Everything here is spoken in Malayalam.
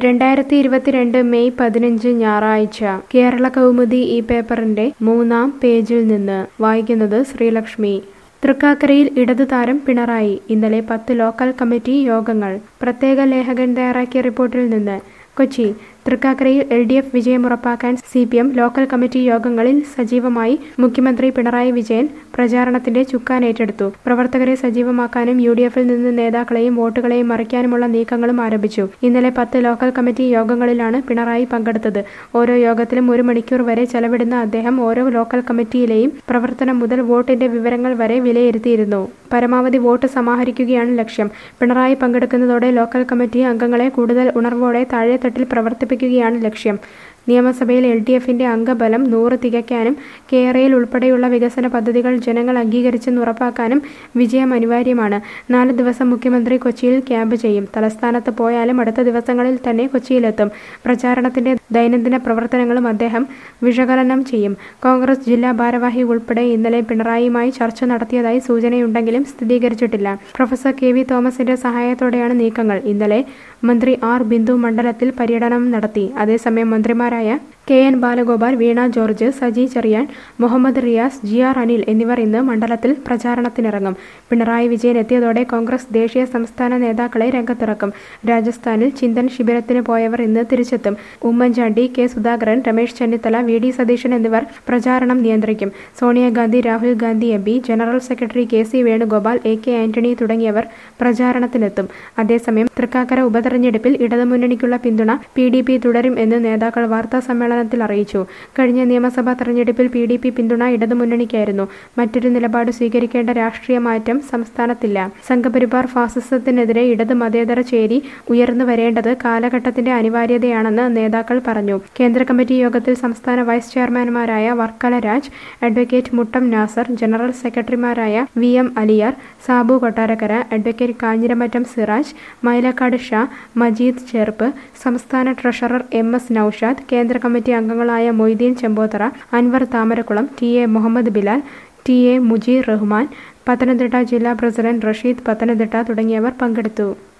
രണ്ടായിരത്തി ഇരുപത്തിരണ്ട് മെയ് പതിനഞ്ച് ഞായറാഴ്ച കേരള കൗമുദി ഈ പേപ്പറിന്റെ മൂന്നാം പേജിൽ നിന്ന് വായിക്കുന്നത് ശ്രീലക്ഷ്മി തൃക്കാക്കരയിൽ ഇടതു താരം പിണറായി ഇന്നലെ പത്ത് ലോക്കൽ കമ്മിറ്റി യോഗങ്ങൾ പ്രത്യേക ലേഖകൻ തയ്യാറാക്കിയ റിപ്പോർട്ടിൽ നിന്ന് കൊച്ചി തൃക്കാക്കരയിൽ എൽ ഡി എഫ് വിജയം ഉറപ്പാക്കാൻ C P M local committee യോഗങ്ങളിൽ സജീവമായി മുഖ്യമന്ത്രി പിണറായി വിജയൻ പ്രചാരണത്തിന്റെ ചുക്കാൻ ഏറ്റെടുത്തു പ്രവർത്തകരെ സജീവമാക്കാനും യു ഡി എഫിൽ നിന്ന് നേതാക്കളെയും വോട്ടുകളെയും മറിക്കാനുമുള്ള നീക്കങ്ങളും ആരംഭിച്ചു ഇന്നലെ പത്ത് ലോക്കൽ കമ്മിറ്റി യോഗങ്ങളിലാണ് പിണറായി പങ്കെടുത്തത് ഓരോ യോഗത്തിലും ഒരു മണിക്കൂർ വരെ ചെലവിടുന്ന അദ്ദേഹം ഓരോ ലോക്കൽ കമ്മിറ്റിയിലെയും പ്രവർത്തനം മുതൽ വോട്ടിന്റെ വിവരങ്ങൾ വരെ വിലയിരുത്തിയിരുന്നു പരമാവധി വോട്ട് സമാഹരിക്കുകയാണ് ലക്ഷ്യം പിണറായി പങ്കെടുക്കുന്നതോടെ ലോക്കൽ കമ്മിറ്റി അംഗങ്ങളെ കൂടുതൽ ഉണർവോടെ താഴെത്തട്ടിൽ പ്രവർത്തിപ്പിക്കുകയാണ് ലക്ഷ്യം നിയമസഭയിൽ എൽ ഡി എഫിന്റെ അംഗബലം നൂറ് തികയ്ക്കാനും കേരയിൽ ഉൾപ്പെടെയുള്ള വികസന പദ്ധതികൾ ജനങ്ങൾ അംഗീകരിച്ചെന്ന് ഉറപ്പാക്കാനും വിജയം അനിവാര്യമാണ് നാല് ദിവസം മുഖ്യമന്ത്രി കൊച്ചിയിൽ ക്യാമ്പ് ചെയ്യും തലസ്ഥാനത്ത് പോയാലും അടുത്ത ദിവസങ്ങളിൽ തന്നെ കൊച്ചിയിലെത്തും പ്രചാരണത്തിന്റെ ദൈനംദിന പ്രവർത്തനങ്ങളും അദ്ദേഹം വിശകലനം ചെയ്യും കോൺഗ്രസ് ജില്ലാ ഭാരവാഹി ഉൾപ്പെടെ ഇന്നലെ പിണറായിയുമായി ചർച്ച നടത്തിയതായി സൂചനയുണ്ടെങ്കിലും സ്ഥിരീകരിച്ചിട്ടില്ല പ്രൊഫസർ കെ വി തോമസിന്റെ സഹായത്തോടെയാണ് നീക്കങ്ങൾ ഇന്നലെ മന്ത്രി ആർ ബിന്ദു മണ്ഡലത്തിൽ പര്യടനം നടത്തി അതേസമയം മന്ത്രിമാരായ K N Balagopal Veena George Saji Cheriyan Muhammad Riyas G R Anil എന്നിവർ ഇന്ന് മണ്ഡലത്തിൽ പ്രചാരണത്തിനിറങ്ങും പിണറായി വിജയൻ എത്തിയതോടെ കോൺഗ്രസ് ദേശീയ സംസ്ഥാന നേതാക്കളെ രംഗത്തിറക്കും രാജസ്ഥാനിൽ ചിന്തൻ ശിബിരത്തിന് പോയവർ ഇന്ന് തിരിച്ചെത്തും Oommen Chandy K Sudhakaran Ramesh Chennithala V D Satheesan എന്നിവർ പ്രചാരണം നിയന്ത്രിക്കും Sonia Gandhi Rahul Gandhi M P general secretary K C Venugopal A K Antony തുടങ്ങിയവർ പ്രചാരണത്തിനെത്തും അതേസമയം തൃക്കാക്കര ഉപതെരഞ്ഞെടുപ്പിൽ ഇടതുമുന്നണിക്കുള്ള പിന്തുണ പി ഡി പി തുടരും എന്ന് നേതാക്കൾ വാർത്താ സമ്മേളനത്തിൽ അറിയിച്ചു കഴിഞ്ഞ നിയമസഭാ തെരഞ്ഞെടുപ്പിൽ പി ഡി പി പിന്തുണ ഇടതുമുന്നണിക്കായിരുന്നു മറ്റൊരു നിലപാട് സ്വീകരിക്കേണ്ട രാഷ്ട്രീയ മാറ്റം സംസ്ഥാനത്തില്ല സംഘപരിവാർ ഫാസിസത്തിനെതിരെ ഇടത് മതേതര ചേരി ഉയർന്നു വരേണ്ടത് കാലഘട്ടത്തിന്റെ അനിവാര്യതയാണെന്ന് നേതാക്കൾ പറഞ്ഞു കേന്ദ്ര കമ്മിറ്റി യോഗത്തിൽ സംസ്ഥാന വൈസ് ചെയർമാൻമാരായ വർക്കല രാജ് അഡ്വക്കേറ്റ് മുട്ടം നാസർ ജനറൽ സെക്രട്ടറിമാരായ V M Aliyar Sabu Kottarakkara advocate Kanjiramattom Siraj Mylakkad Sha Majeed ചെർപ്പ് സംസ്ഥാന ട്രഷറർ എം എസ് നൌഷാദ് കേന്ദ്ര കമ്മിറ്റി അംഗങ്ങളായ Moideen Chembothara Anwar Thamarakkulam T A Muhammad Bilal T A Mujeer Rahman Pathanamthitta ജില്ലാ പ്രസിഡന്റ് റഷീദ് പത്തനംതിട്ട തുടങ്ങിയവർ പങ്കെടുത്തു